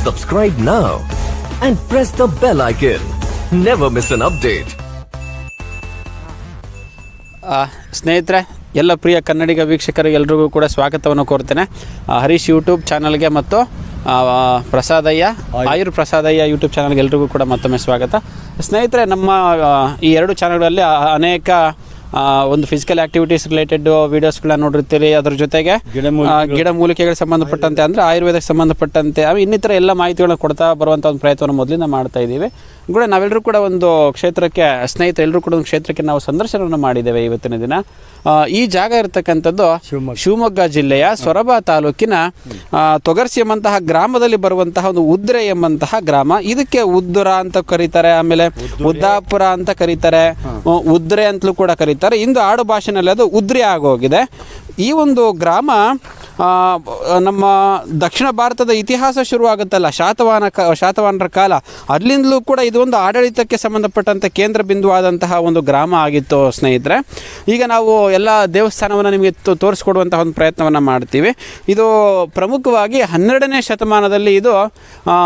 Subscribe now and press the bell icon. Never miss an update. ಆ, ಸ್ನೇಹಿತರೆ ಎಲ್ಲ ಪ್ರಿಯ ಕನ್ನಡಿಗ ವೀಕ್ಷಕರಿಗೆ ಎಲ್ರಿಗೂ ಕೂಡ ಸ್ವಾಗತವನ್ನು ಕೋರ್ತೇನೆ ಆ, ಹರೀಶ್ ಯೂಟ್ಯೂಬ್ ಚಾನಲ್ಗೆ ಮತ್ತು ಆ, ಪ್ರಸಾದಯ್ಯ ಆಯುರ್ ಪ್ರಸಾದಯ್ಯ ಯೂಟ್ಯೂಬ್ ಚಾನಲ್ಗೆ ಎಲ್ರಿಗೂ ಕೂಡ ಮತ್ತೊಮ್ಮೆ ಸ್ವಾಗತ ಸ್ನೇಹಿತರೆ ನಮ್ಮ ಆ, ಈ ಎರಡು ಚಾನಲ್ಗಳಲ್ಲಿ ಆ- ಅನೇಕ ಆ, ಒಂದು ಫಿಸಿಕಲ್ ಆಕ್ಟಿವಿಟೀಸ್ ರಿಲೇಟೆಡ್ ವೀಡಿಯೋಸ್ಗಳನ್ನ ನೋಡಿರ್ತೀರಿ ಅದ್ರ ಜೊತೆಗೆ ಆ, ಗಿಡಮೂಲಿಕೆಗಳಿಗೆ ಸಂಬಂಧಪಟ್ಟಂತೆ ಅಂದರೆ ಆಯುರ್ವೇದಕ್ಕೆ ಸಂಬಂಧಪಟ್ಟಂತೆ ಆ, ಇನ್ನಿತರ ಎಲ್ಲ ಮಾಹಿತಿಗಳನ್ನ ಕೊಡ್ತಾ ಬರುವಂಥ ಒಂದು ಪ್ರಯತ್ನವನ್ನು ಮೊದಲಿಂದ ಮಾಡ್ತಾ ಇದ್ದೀವಿ ಕೂಡ ನಾವೆಲ್ಲರೂ ಕೂಡ ಒಂದು ಕ್ಷೇತ್ರಕ್ಕೆ ಸ್ನೇಹಿತರು ಎಲ್ಲರೂ ಕೂಡ ಒಂದು ಕ್ಷೇತ್ರಕ್ಕೆ ನಾವು ಸಂದರ್ಶನವನ್ನು ಮಾಡಿದ್ದೇವೆ ಇವತ್ತಿನ ದಿನ ಆ, ಈ ಜಾಗ ಇರತಕ್ಕಂಥದ್ದು ಶಿವಮೊಗ್ಗ ಜಿಲ್ಲೆಯ ಸೊರಬ ತಾಲೂಕಿನ ಆ, ತೊಗರ್ಸಿ ಎಂಬಂತಹ ಗ್ರಾಮದಲ್ಲಿ ಬರುವಂತಹ ಒಂದು ಉದ್ರೆ ಎಂಬಂತಹ ಗ್ರಾಮ ಇದಕ್ಕೆ ಉದ್ದುರ ಅಂತ ಕರೀತಾರೆ ಆಮೇಲೆ ಉದ್ದಾಪುರ ಅಂತ ಕರೀತಾರೆ ಆ, ಉದ್ರೆ ಅಂತಲೂ ಕೂಡ ಕರೀತಾರೆ ಇಂದು ಆಡು ಭಾಷೆನಲ್ಲಿ ಅದು ಉದ್ರೆ ಆಗೋಗಿದೆ ಈ ಒಂದು ಗ್ರಾಮ ಆ, ನಮ್ಮ ದಕ್ಷಿಣ ಭಾರತದ ಇತಿಹಾಸ ಶುರುವಾಗುತ್ತಲ್ಲ ಶಾತವಾಹನ ಕ ಶಾತವಾಹನರ ಕಾಲ ಅಲ್ಲಿಂದಲೂ ಕೂಡ ಇದು ಒಂದು ಆಡಳಿತಕ್ಕೆ ಸಂಬಂಧಪಟ್ಟಂಥ ಕೇಂದ್ರ ಬಿಂದುವಾದಂತಹ ಒಂದು ಗ್ರಾಮ ಆಗಿತ್ತು ಸ್ನೇಹಿತರೆ ಈಗ ನಾವು ಎಲ್ಲ ದೇವಸ್ಥಾನವನ್ನು ನಿಮಗೆ ತೋ- ತೋರಿಸ್ಕೊಡುವಂತಹ ಒಂದು ಪ್ರಯತ್ನವನ್ನು ಮಾಡ್ತೀವಿ ಇದು ಪ್ರಮುಖವಾಗಿ ಹನ್ನೆರಡನೇ ಶತಮಾನದಲ್ಲಿ ಇದು ಆ,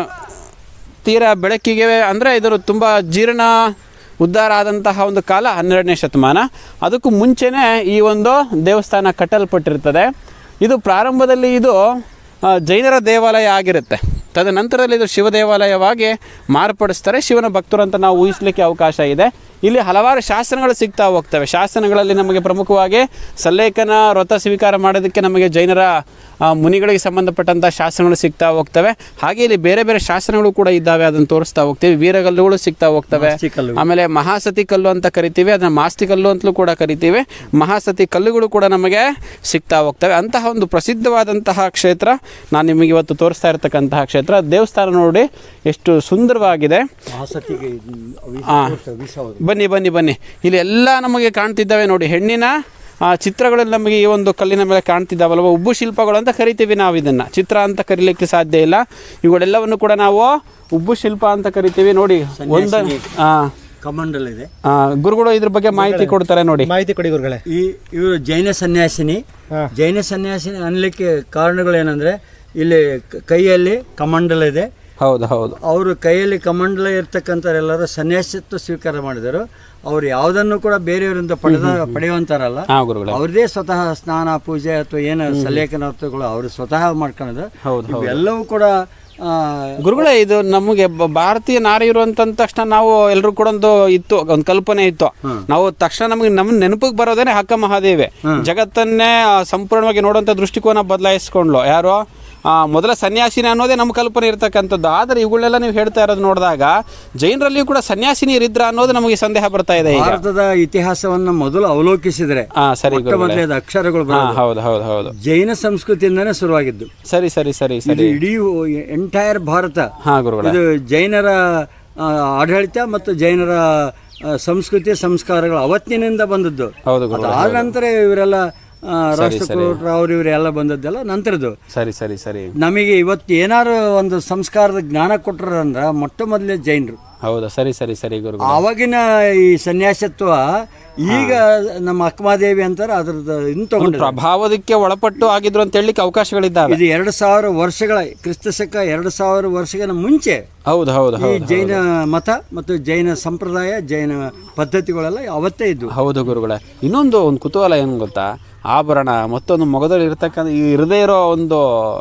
ತೀರಾ ಬೆಳಕಿಗೆ ಅಂದರೆ ಇದರ ತುಂಬ ಜೀರ್ಣ ಉದ್ಧಾರ ಆದಂತಹ ಒಂದು ಕಾಲ ಹನ್ನೆರಡನೇ ಶತಮಾನ ಅದಕ್ಕೂ ಮುಂಚೆನೇ ಈ ಒಂದು ದೇವಸ್ಥಾನ ಕಟ್ಟಲ್ಪಟ್ಟಿರ್ತದೆ ಇದು ಪ್ರಾರಂಭದಲ್ಲಿ ಇದು ಆ, ಜೈನರ ದೇವಾಲಯ ಆಗಿರುತ್ತೆ ತದನಂತರದಲ್ಲಿ ಇದು ಶಿವ ದೇವಾಲಯವಾಗಿ ಮಾರ್ಪಡಿಸ್ತಾರೆ ಶಿವನ ಭಕ್ತರು ಅಂತ ನಾವು ಊಹಿಸಲಿಕ್ಕೆ ಅವಕಾಶ ಇದೆ ಇಲ್ಲಿ ಹಲವಾರು ಶಾಸನಗಳು ಸಿಗ್ತಾ ಹೋಗ್ತವೆ ಶಾಸನಗಳಲ್ಲಿ ನಮಗೆ ಪ್ರಮುಖವಾಗಿ ಸಲ್ಲೇಖನ ವ್ರತ ಸ್ವೀಕಾರ ಮಾಡೋದಕ್ಕೆ ನಮಗೆ ಜೈನರ ಆ, ಮುನಿಗಳಿಗೆ ಸಂಬಂಧಪಟ್ಟಂಥ ಶಾಸನಗಳು ಸಿಗ್ತಾ ಹೋಗ್ತವೆ ಹಾಗೆ ಇಲ್ಲಿ ಬೇರೆ ಬೇರೆ ಶಾಸನಗಳು ಕೂಡ ಇದ್ದಾವೆ ಅದನ್ನು ತೋರಿಸ್ತಾ ಹೋಗ್ತೀವಿ ವೀರಗಲ್ಲುಗಳು ಸಿಗ್ತಾ ಹೋಗ್ತವೆ ಆಮೇಲೆ ಮಹಾಸತಿ ಕಲ್ಲು ಅಂತ ಕರಿತೀವಿ ಅದನ್ನ ಮಾಸ್ತಿ ಕಲ್ಲು ಅಂತಲೂ ಕೂಡ ಕರಿತೀವಿ ಮಹಾಸತಿ ಕಲ್ಲುಗಳು ಕೂಡ ನಮಗೆ ಸಿಗ್ತಾ ಹೋಗ್ತವೆ ಅಂತಹ ಒಂದು ಪ್ರಸಿದ್ಧವಾದಂತಹ ಕ್ಷೇತ್ರ ನಾನು ನಿಮಗೆ ಇವತ್ತು ತೋರಿಸ್ತಾ ಇರತಕ್ಕಂತಹ ಕ್ಷೇತ್ರ ದೇವಸ್ಥಾನ ನೋಡಿ ಎಷ್ಟು ಸುಂದರವಾಗಿದೆ ಆ. ಬನ್ನಿ ಬನ್ನಿ ಬನ್ನಿ ಇಲ್ಲಿ ಎಲ್ಲ ನಮಗೆ ಕಾಣ್ತಿದ್ದಾವೆ ನೋಡಿ ಹೆಣ್ಣಿನ ಆ, ಚಿತ್ರಗಳಲ್ಲಿ ನಮಗೆ ಈ ಒಂದು ಕಲ್ಲಿನ ಮೇಲೆ ಕಾಣ್ತಿದ್ದಾವಲ್ವ ಉಬ್ಬು ಶಿಲ್ಪಗಳು ಅಂತ ಕರಿತೀವಿ ನಾವು ಇದನ್ನು ಚಿತ್ರ ಅಂತ ಕರೀಲಿಕ್ಕೆ ಸಾಧ್ಯ ಇಲ್ಲ ಇವುಗಳೆಲ್ಲವನ್ನು ಕೂಡ ನಾವು ಉಬ್ಬು ಶಿಲ್ಪ ಅಂತ ಕರಿತೀವಿ ನೋಡಿ ಒಂದು ಆ, ಕಮಂಡಲ್ ಇದೆ ಆ, ಗುರುಗಳು ಇದ್ರ ಬಗ್ಗೆ ಮಾಹಿತಿ ಕೊಡ್ತಾರೆ ನೋಡಿ ಮಾಹಿತಿ ಕೊಡಿ ಗುರುಗಳೇ ಈ ಇವರು ಜೈನ ಸನ್ಯಾಸಿನಿ ಜೈನ ಸನ್ಯಾಸಿನಿ ಅನ್ಲಿಕ್ಕೆ ಕಾರಣಗಳೇನೆಂದ್ರೆ ಇಲ್ಲಿ ಕ- ಕೈಯಲ್ಲಿ ಕಮಂಡಲ ಇದೆ ಹೌದು ಹೌದು ಅವರು ಕೈಯಲ್ಲಿ ಕಮಂಡಲ ಇರ್ತಕ್ಕಂಥವರೆಲ್ಲರೂ ಸನ್ಯಾಸತ್ವ ಸ್ವೀಕಾರ ಮಾಡಿದರು ಅವ್ರು ಯಾವುದನ್ನು ಕೂಡ ಬೇರೆಯವರಿಂದ ಪಡೆದ ಪಡೆಯುವಂತಾರಲ್ಲ ಹಾ ಗುರುಗಳೇ ಅವ್ರದೇ ಸ್ವತಃ ಸ್ನಾನ ಪೂಜೆ ಅಥವಾ ಏನು ಸಲ್ಲೇಖನ ವಸ್ತುಗಳು ಅವರು ಸ್ವತಃ ಮಾಡ್ಕೊಂಡಿದ್ರು ಹೌದು, ಇವೆಲ್ಲವೂ ಕೂಡ ಆ, ಗುರುಗಳೇ ಇದು ನಮಗೆ ಬ- ಭಾರತೀಯ ನಾರಿಯರು ಅಂತ ಅಂದ ತಕ್ಷಣ ನಾವು ಎಲ್ಲರೂ ಕೂಡ ಒಂದು ಇತ್ತು ಒಂದು ಕಲ್ಪನೆ ಇತ್ತು ನಾವು ತಕ್ಷಣ ನಮಗೆ ನಮ್ಮ ನೆನಪಿಗೆ ಬರೋದೇನೆ ಹಕ್ಕ ಮಹಾದೇವಿ ಜಗತ್ತನ್ನೇ ಆ, ಸಂಪೂರ್ಣವಾಗಿ ನೋಡುವಂಥ ದೃಷ್ಟಿಕೋನ ಬದಲಾಯಿಸ್ಕೊಂಡ್ಲು ಯಾರು ಆ, ಮೊದಲ ಸನ್ಯಾಸಿನಿ ಅನ್ನೋದೇ ನಮ್ಮ ಕಲ್ಪನೆ ಇರ್ತಕ್ಕಂಥದ್ದು ಆದರೆ ಇವುಗಳೆಲ್ಲ ನೀವು ಹೇಳ್ತಾ ಇರೋದು ನೋಡಿದಾಗ ಜೈನರಲ್ಲಿಯೂ ಕೂಡ ಸನ್ಯಾಸಿನಿಯರಿದ್ರ ಅನ್ನೋದು ನಮಗೆ ಸಂದೇಹ ಬರ್ತಾ ಇದೆ ಈಗ ಭಾರತದ ಇತಿಹಾಸವನ್ನು ಮೊದಲು ಅವಲೋಕಿಸಿದ್ರೆ ಹಾ ಸರಿ ಮೊಟ್ಟ ಗುರುಗಳೇ ಮೊದಲೇದು ಅಕ್ಷರಗಳು ಹಾ ಬರೋದು. ಹೌದು ಹೌದು ಹೌದು ಜೈನ ಸಂಸ್ಕೃತಿಯಿಂದನೇ ಶುರುವಾಗಿದ್ದು ಸರಿ ಸರಿ ಸರಿ ಇದು ಸರಿ ಇಡೀ ಎಂಟೈರ್ ಭಾರತ ಹಾ ಗುರುಗಳೇ ಇದು ಜೈನರ ಆ, ಆಡಳಿತ ಮತ್ತು ಜೈನರ ಆ, ಸಂಸ್ಕೃತಿ ಸಂಸ್ಕಾರಗಳು ಅವತ್ತಿನಿಂದ ಬಂದದ್ದು ಹೌದು ಗುರುಗಳೇ ಅದಾದ ನಂತರ ಇವರೆಲ್ಲ ಆ, ರಾಷ್ಟ್ರಕೂಟರು ಅವ್ರು ಇವರೆಲ್ಲ ಬಂದದ್ದೆಲ್ಲ ನಂತರದ್ದು ಸರಿ ಸರಿ ಸರಿ ನಮಗೆ ಇವತ್ತು ಏನಾರು ಒಂದು ಸಂಸ್ಕಾರದ ಜ್ಞಾನ ಕೊಟ್ಟರಂದ್ರ ಮೊಟ್ಟ ಮೊದಲೇ ಜೈನರು ಹೌದಾ ಸರಿ ಸರಿ ಸರಿ ಗುರುಗಳು ಆವಾಗಿನ ಈ ಸನ್ಯಾಸತ್ವ ಈಗ ನಮ್ಮ ಅಕ್ಕಮಾದೇವಿ ಅಂತಾರೆ ಅದ್ರದ್ದು ಇನ್ನು ತಗೊಂಡಿದ್ರು ಪ್ರಭಾವದಕ್ಕೆ ಒಳಪಟ್ಟು ಆಗಿದ್ರು ಅಂತ ಹೇಳಲಿಕ್ಕೆ ಅವಕಾಶಗಳಿದ್ದಾವೆ ಇದು ಎರಡು ಸಾವಿರ ವರ್ಷಗಳ ಕ್ರಿಸ್ತ ಶಕ ಎರಡು ಸಾವಿರ ವರ್ಷಗಳ ಮುಂಚೆ ಹೌದು ಹೌದು ಈ ಹೌದು ಜೈನ ಮತ ಮತ್ತು ಜೈನ ಸಂಪ್ರದಾಯ ಜೈನ ಪದ್ಧತಿಗಳೆಲ್ಲ ಅವತ್ತೇ ಇದ್ವು ಹೌದು ಗುರುಗಳೇ ಇನ್ನೊಂದು ಒಂದು ಕುತೂಹಲ ಏನು ಗೊತ್ತಾ ಆಭರಣ ಮತ್ತೊಂದು ಮೊಗದಲ್ಲಿ ಇರ್ತಕ್ಕಂಥ ಈ ಇರದೇ ಇರೋ ಒಂದು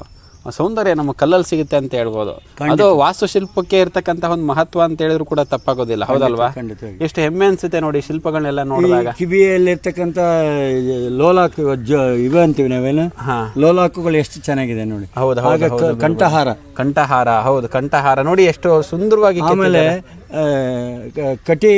ಸೌಂದರ್ಯ ನಮ್ಮ ಕಲ್ಲಲ್ಲಿ ಸಿಗುತ್ತೆ ಅಂತ ಹೇಳ್ಬೋದು ಅದು ವಾಸ್ತುಶಿಲ್ಪಕ್ಕೆ ಇರ್ತಕ್ಕಂಥ ಒಂದು ಮಹತ್ವ ಅಂತ ಹೇಳಿದ್ರು ಕೂಡ ತಪ್ಪಾಗೋದಿಲ್ಲ ಹೌದಲ್ವಾ ಖಂಡಿತವಾಗಿ. ಎಷ್ಟು ಹೆಮ್ಮೆ ಅನ್ಸುತ್ತೆ ನೋಡಿ ಶಿಲ್ಪಗಳನ್ನೆಲ್ಲ ನೋಡಿದಾಗ ಕಿವಿಯಲ್ಲಿರ್ತಕ್ಕಂಥ ಲೋಲಾಕ್ ಜ- ಇವೆ ಅಂತೀವಿ ನಾವೇನು ಹಾ ಲೋಲಾಕುಗಳು ಎಷ್ಟು ಚೆನ್ನಾಗಿದೆ ನೋಡಿ ಹೌದು ಹೌದು ಹಾಗೆ ಕ- ಕಂಠಹಾರ ಕಂಠಹಾರ ಹೌದು ಕಂಠಹಾರ ನೋಡಿ ಎಷ್ಟು ಸುಂದರವಾಗಿ ಆಮೇಲೆ ಆ, ಕ- ಕಟಿ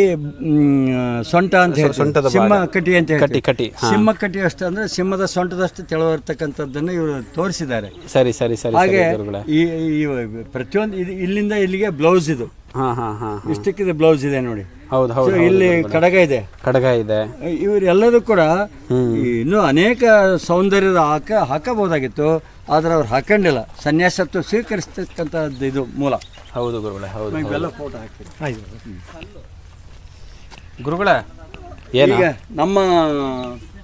ಮ್, ಸೊಂಟ ಅಂತ ಹೇಳ್ತೀವಿ. ಸೊಂಟದ ಭಾಗ. ಸಿಂಹ ಕಟಿ ಅಂತ ಕಟಿ, ಹೇಳ್ತೀವಿ. ಕಟಿ, ಹಾ. ಸಿಂಹ ಕಟಿ ಅಷ್ಟು ಅಂದ್ರೆ ಸಿಂಹದ ಸೊಂಟದಷ್ಟು ತೆಳುವಿರ್ತಕ್ಕಂಥದ್ದನ್ನು ಇವರು ತೋರಿಸಿದ್ದಾರೆ ಸರಿ ಸರಿ ಸರಿ ಹಾಗೆ ಸರಿ ಗುರುಗಳೇ ಈ ಈ ಪ್ರತಿಯೊಂದು ಇದು ಇಲ್ಲಿಂದ ಇಲ್ಲಿಗೆ ಬ್ಲೌಸ್ ಇದು ಹಾ ಹಾ ಹಾ ಇಷ್ಟಕ್ಕಿದೆ ಬ್ಲೌಸ್ ಇದೆ ನೋಡಿ ಹೌದು So, ಹೌದು ಇಲ್ಲಿ ಕಡಗ ಇದೆ ಕಡಗ ಇದೆ ಇವರೆಲ್ಲರೂ ಕೂಡ ಇನ್ನೂ ಅನೇಕ ಸೌಂದರ್ಯದ ಹಾಕ ಹಾಕಬಹುದಾಗಿತ್ತು ಆದ್ರೆ ಅವ್ರು ಹಾಕೊಂಡಿಲ್ಲ ಸನ್ಯಾಸತ್ವ ಸ್ವೀಕರಿಸ್ತಕ್ಕಂಥದ್ದು ಇದು ಮೂಲ ಹೌದು ಗುರುಗಳೇ ಹೌದು ಇವೆಲ್ಲ ಫೋಟೋ ಹಾಕಿದ್ರು ಆಯ್ತು ಗುರುಗಳೇ ಏನ ಈಗ ನಮ್ಮ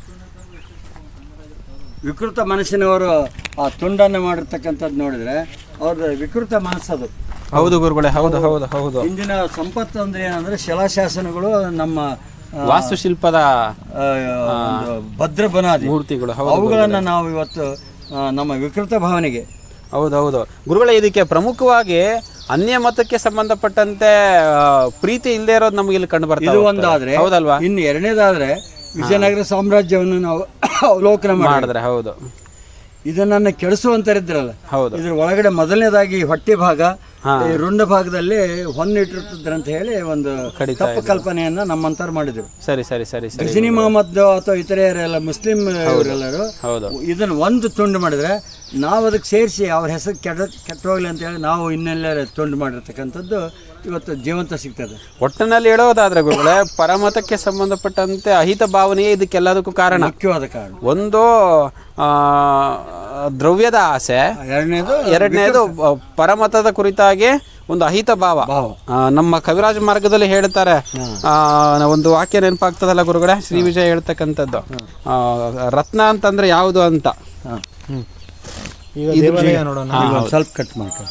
ವಿಕೃತ ಮನಸ್ಸಿನವರು ಆ ತುಂಡನ್ನು ಮಾಡಿರ್ತಕ್ಕಂಥದ್ದು ನೋಡಿದ್ರೆ ಅವ್ರದ್ದು ವಿಕೃತ ಮನಸ್ಸದು ಹೌದು ಗುರುಗಳೇ ಹೌದು ಹೌದು ಹೌದು ಇಂದಿನ ಸಂಪತ್ತು ಅಂದ್ರೆ ಏನಂದ್ರೆ ಶಿಲಾಶಾಸನಗಳು ನಮ್ಮ ಆ, ವಾಸ್ತುಶಿಲ್ಪದ ಆ, ಒಂದು ಭದ್ರ ಬನಾದಿ ಮೂರ್ತಿಗಳು ಹೌದು ಅವುಗಳನ್ನು ನಾವು ಇವತ್ತು ಆ, ನಮ್ಮ ವಿಕೃತ ಭಾವನೆಗೆ ಹೌದು ಹೌದು ಗುರುಗಳೇ ಇದಕ್ಕೆ ಪ್ರಮುಖವಾಗಿ ಅನ್ಯ ಮತಕ್ಕೆ ಸಂಬಂಧಪಟ್ಟಂತೆ ಆ, ಪ್ರೀತಿ ಇಲ್ಲದೆ ಇರೋದು ನಮಗೆ ಇಲ್ಲಿ ಕಂಡು ಬರ್ತಾ ಇದು ಹೋಗ್ತದೆ. ಒಂದಾದ್ರೆ ಹೌದಲ್ವಾ ಇನ್ನು ಎರಡನೇದಾದ್ರೆ ವಿಜಯನಗರ ಸಾಮ್ರಾಜ್ಯವನ್ನು ನಾವು ಅವಲೋಕನ ಮಾಡಿ ಮಾಡಿದ್ರೆ ಹೌದು ಇದನ್ನ ಕೆಡಿಸುವಂತರಿದ್ರಲ್ಲ ಹೌದು ಇದ್ರ ಒಳಗಡೆ ಮೊದಲನೇದಾಗಿ ಹೊಟ್ಟೆ ಭಾಗ ಹಾ. ಈ ರುಂಡ ಭಾಗದಲ್ಲಿ ಹೊನ್ನಿಟ್ಟಿರ್ತದಂತ ಹೇಳಿ ಒಂದು ಕಡಿತಾ ತಪ್ಪು ಕಲ್ಪನೆಯನ್ನ ನಮ್ಮಂತವ್ರು ಮಾಡಿದ್ರು ಸರಿ ಸರಿ ಸರಿ ಸರಿ ಗಜನಿ ಮೊಹಮ್ಮದ್ ಅಥವಾ ಇತರೆಯರೆಲ್ಲ ಮುಸ್ಲಿಂ ಇವರೆಲ್ಲರೂ ಹೌದು ಇದನ್ನ ಒಂದು ತುಂಡು ಮಾಡಿದ್ರೆ ನಾವು ಅದಕ್ಕೆ ಸೇರಿಸಿ ಅವ್ರ ಹೆಸರು ಕೆಟ್ಟ ಕೆಟ್ಟ ಹೋಗ್ಲಿ ಅಂತ ಹೇಳಿ ನಾವು ಇನ್ನೆಲ್ಲ ತುಂಡು ಮಾಡಿರ್ತಕ್ಕಂಥದ್ದು ಇವತ್ತು ಜೀವಂತ ಸಿಗ್ತದೆ ಒಟ್ಟಿನಲ್ಲಿ ಹೇಳೋದಾದ್ರೆ ಗುರುಗಳೇ ಪರಮತಕ್ಕೆ ಸಂಬಂಧಪಟ್ಟಂತೆ ಅಹಿತ ಭಾವನೆಯೇ ಇದಕ್ಕೆಲ್ಲದಕ್ಕೂ ಕಾರಣ ಮುಖ್ಯವಾದ ಕಾರಣ ಒಂದು ಆ, ದ್ರವ್ಯದ ಆಸೆ ಎರಡನೇದು ಎರಡನೇದು ಆ, ಪರಮತದ ಕುರಿತಾಗಿ ಒಂದು ಅಹಿತ ಭಾವ ಭಾವ ಆ, ನಮ್ಮ ಕವಿರಾಜ ಮಾರ್ಗದಲ್ಲಿ ಹೇಳ್ತಾರೆ ಆ, ಒಂದು ವಾಕ್ಯ ನೆನಪಾಗ್ತದಲ್ಲ ಗುರುಗಳೇ ಶ್ರೀ ವಿಜಯ ಹೇಳ್ತಕ್ಕಂಥದ್ದು ಆ, ರತ್ನ ಅಂತಂದ್ರೆ ಯಾವುದು ಅಂತ ಹಾ. ಈಗ ದೇವಾಲಯ ನೋಡೋಣ ಈಗ ಒಂದ್ ಸ್ವಲ್ಪ ಕಟ್ ಮಾಡ್ಕೊಂಡು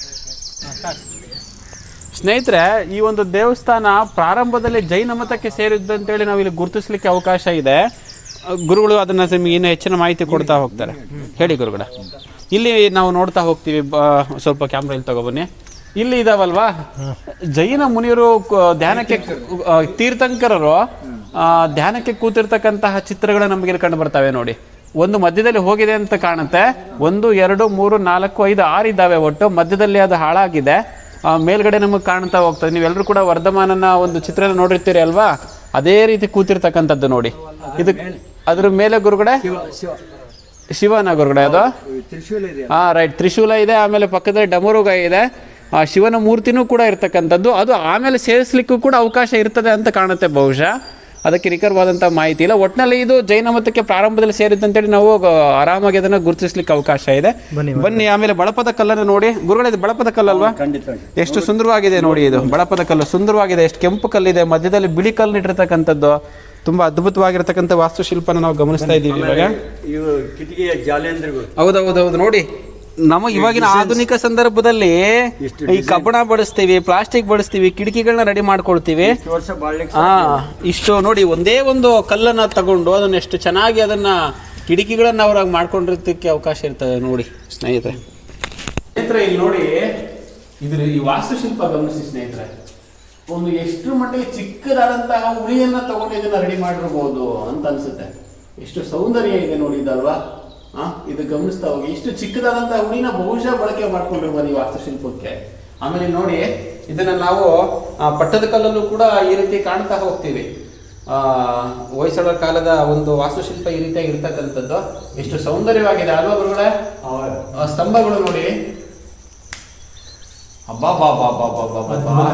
ಸ್ನೇಹಿತರೆ ಈ ಒಂದು ದೇವಸ್ಥಾನ ಪ್ರಾರಂಭದಲ್ಲಿ ಜೈನ ಮತಕ್ಕೆ ಸೇರಿದ್ದು ಅಂತೇಳಿ ನಾವು ಇಲ್ಲಿ ಗುರುತಿಸ್ಲಿಕ್ಕೆ ಅವಕಾಶ ಇದೆ ಆ, ಗುರುಗಳು ಅದನ್ನ ನಿಮಗೆ ಇನ್ನೂ ಹೆಚ್ಚಿನ ಮಾಹಿತಿ ಕೊಡ್ತಾ ಹೋಗ್ತಾರೆ ಹೇಳಿ ಗುರುಗಳ ಇಲ್ಲಿ ನಾವು ನೋಡ್ತಾ ಹೋಗ್ತೀವಿ ಬ- ಸ್ವಲ್ಪ ಕ್ಯಾಮ್ರಾ ಇಲ್ಲಿ ತಗೊಬನ್ನಿ ಇಲ್ಲಿ ಇದಾವಲ್ವಾ ಜೈನ ಮುನಿಯರು ಕ- ಧ್ಯಾನಕ್ಕೆ ಕು- ಆ, ತೀರ್ಥಂಕರರು ಆ, ಧ್ಯಾನಕ್ಕೆ ಕೂತಿರ್ತಕ್ಕಂತಹ ಚಿತ್ರಗಳು ನಮಗೆ ಇಲ್ಲಿ ಕಂಡು ಬರ್ತವೆ ನೋಡಿ ಒಂದು ಮಧ್ಯದಲ್ಲಿ ಹೋಗಿದೆ ಅಂತ ಕಾಣುತ್ತೆ ಒಂದು ಎರಡು ಮೂರು ನಾಲ್ಕು ಐದು ಆರು ಇದ್ದಾವೆ ಒಟ್ಟು ಮಧ್ಯದಲ್ಲಿ ಅದು ಹಾಳಾಗಿದೆ ಆ, ಮೇಲ್ಗಡೆ ನಮಗೆ ಕಾಣ್ತಾ ಹೋಗ್ತದೆ ನೀವೆಲ್ಲರೂ ಕೂಡ ವರ್ಧಮಾನನ ಒಂದು ಚಿತ್ರನ ನೋಡಿರ್ತೀರಿ ಅಲ್ವಾ ಅದೇ ರೀತಿ ಕೂತಿರ್ತಕ್ಕಂಥದ್ದು ನೋಡಿ ಇದು ಅದ್ರ ಮೇಲೆ ಗುರುಗಡೆ ಶಿವ ಶಿವ ಶಿವನ ಗುರುಗಡೆ ಅದು ಈ ತ್ರಿಶೂಲ ಇದೆ ಹಾ ರೈಟ್ ತ್ರಿಶೂಲ ಇದೆ ಆಮೇಲೆ ಪಕ್ಕದಲ್ಲಿ ಡಮರುಗ ಇದೆ ಆ ಶಿವನ ಮೂರ್ತಿನೂ ಕೂಡ ಇರ್ತಕ್ಕಂಥದ್ದು ಅದು ಆಮೇಲೆ ಸೇರಿಸ್ಲಿಕ್ಕೂ ಕೂಡ ಅವಕಾಶ ಇರ್ತದೆ ಅಂತ ಕಾಣುತ್ತೆ ಬಹುಶಃ ಅದಕ್ಕೆ ನಿಖರವಾದಂಥ ಮಾಹಿತಿ ಇಲ್ಲ ಒಟ್ಟಿನಲ್ಲಿ ಇದು ಜೈನ ಮತಕ್ಕೆ ಪ್ರಾರಂಭದಲ್ಲಿ ಸೇರಿದ್ದಂತೇಳಿ ನಾವು ಆ, ಆರಾಮಾಗಿ ಅದನ್ನ ಗುರುತಿಸ್ಲಿಕ್ಕೆ ಅವಕಾಶ ಇದೆ ಬನ್ನಿ ಆಮೇಲೆ ಬಳಪದ ಕಲ್ಲನ್ನು ನೋಡಿ ಗುರುಗಳೇ ಇದು ಬಳಪದ ಕಲ್ಲಲ್ವಾ ಖಂಡಿತವಾಗಿ ಎಷ್ಟು ಸುಂದರವಾಗಿದೆ ನೋಡಿ ಇದು ಬಳಪದ ಕಲ್ಲು ಸುಂದರವಾಗಿದೆ ಎಷ್ಟು ಕೆಂಪು ಕಲ್ಲಿದೆ ಮಧ್ಯದಲ್ಲಿ ಬಿಳಿ ಕಲ್ಲು ಇಟ್ಟಿರ್ತಕ್ಕಂಥದ್ದು ತುಂಬಾ ಅದ್ಭುತವಾಗಿರ್ತಕ್ಕಂಥ ವಾಸ್ತುಶಿಲ್ಪನ ನಾವು ಗಮನಿಸ್ತಾ ಇದ್ದೀವಿ ಇವಾಗ ಇವು ಕಿಟಕಿಯ ಜಾಲೇಂದ್ರಗಳು ಹೌದೌದೌದು ನೋಡಿ ನಮ್ಮ ಇವಾಗಿನ ಆಧುನಿಕ ಸಂದರ್ಭದಲ್ಲಿ ಈ ಕಬ್ಬಣ ಬಳಸ್ತೀವಿ ಪ್ಲಾಸ್ಟಿಕ್ ಬಳಸ್ತೀವಿ ಕಿಟಕಿಗಳನ್ನ ರೆಡಿ ಮಾಡ್ಕೊಳ್ತೀವಿ ಇಷ್ಟು ವರ್ಷ ಬಾಳ್ಲಿಕ್ಕೆ ಆ ಇಷ್ಟು ನೋಡಿ ಒಂದೇ ಒಂದು ಕಲ್ಲನ್ನ ತಗೊಂಡು ಅದನ್ನ ಎಷ್ಟು ಚೆನ್ನಾಗಿ ಅದನ್ನ ಕಿಟಕಿಗಳನ್ನ ಅವ್ರಾಗ ಮಾಡ್ಕೊಂಡಿರೋದಕ್ಕೆ ಅವಕಾಶ ಇರ್ತದೆ ನೋಡಿ ಸ್ನೇಹಿತರೆ ಸ್ನೇಹಿತರೆ ಇಲ್ಲಿ ನೋಡಿ ಇದ್ರ ಈ ವಾಸ್ತುಶಿಲ್ಪ ಗಮನಿಸಿ ಸ್ನೇಹಿತರೆ ಒಂದು ಎಷ್ಟು ಮಟ್ಟಿಗೆ ಚಿಕ್ಕದಾದಂತಹ ಉಳಿಯನ್ನ ತಗೊಂಡು ಇದನ್ನ ರೆಡಿ ಮಾಡಿರ್ಬೋದು ಅಂತ ಅನ್ಸುತ್ತೆ ಎಷ್ಟು ಸೌಂದರ್ಯ ಇದೆ ನೋಡಿ ಇದಲ್ವಾ ಆ ಇದು ಗಮನಿಸ್ತಾ ಹೋಗಿ ಇಷ್ಟು ಚಿಕ್ಕದಾದಂತಹ ಹುಳಿನ ಬಹುಶಃ ಬಳಕೆ ಮಾಡ್ಕೊಂಡಿರ್ಬೋದು ಈ ವಾಸ್ತುಶಿಲ್ಪಕ್ಕೆ ಆಮೇಲೆ ನೋಡಿ ಇದನ್ನ ನಾವು ಆ, ಪಟ್ಟದ ಕಲ್ಲಲ್ಲೂ ಕೂಡ ಈ ರೀತಿ ಕಾಣ್ತಾ ಹೋಗ್ತೀವಿ ಆ ಹೊಯ್ಸಳರ ಕಾಲದ ಒಂದು ವಾಸ್ತುಶಿಲ್ಪ ಈ ರೀತಿಯಾಗಿ ಇರ್ತಕ್ಕಂಥದ್ದು ಎಷ್ಟು ಸೌಂದರ್ಯವಾಗಿದೆ ಅಲ್ವಾ ಗುರುಗಳೇ ಆ ಸ್ತಂಭಗಳು ನೋಡಿ ಅಬ್ಬಾ ಬಾ ಬಾ ಬಾ ಬಾ ಬಾ ಬಾ ಬಾ.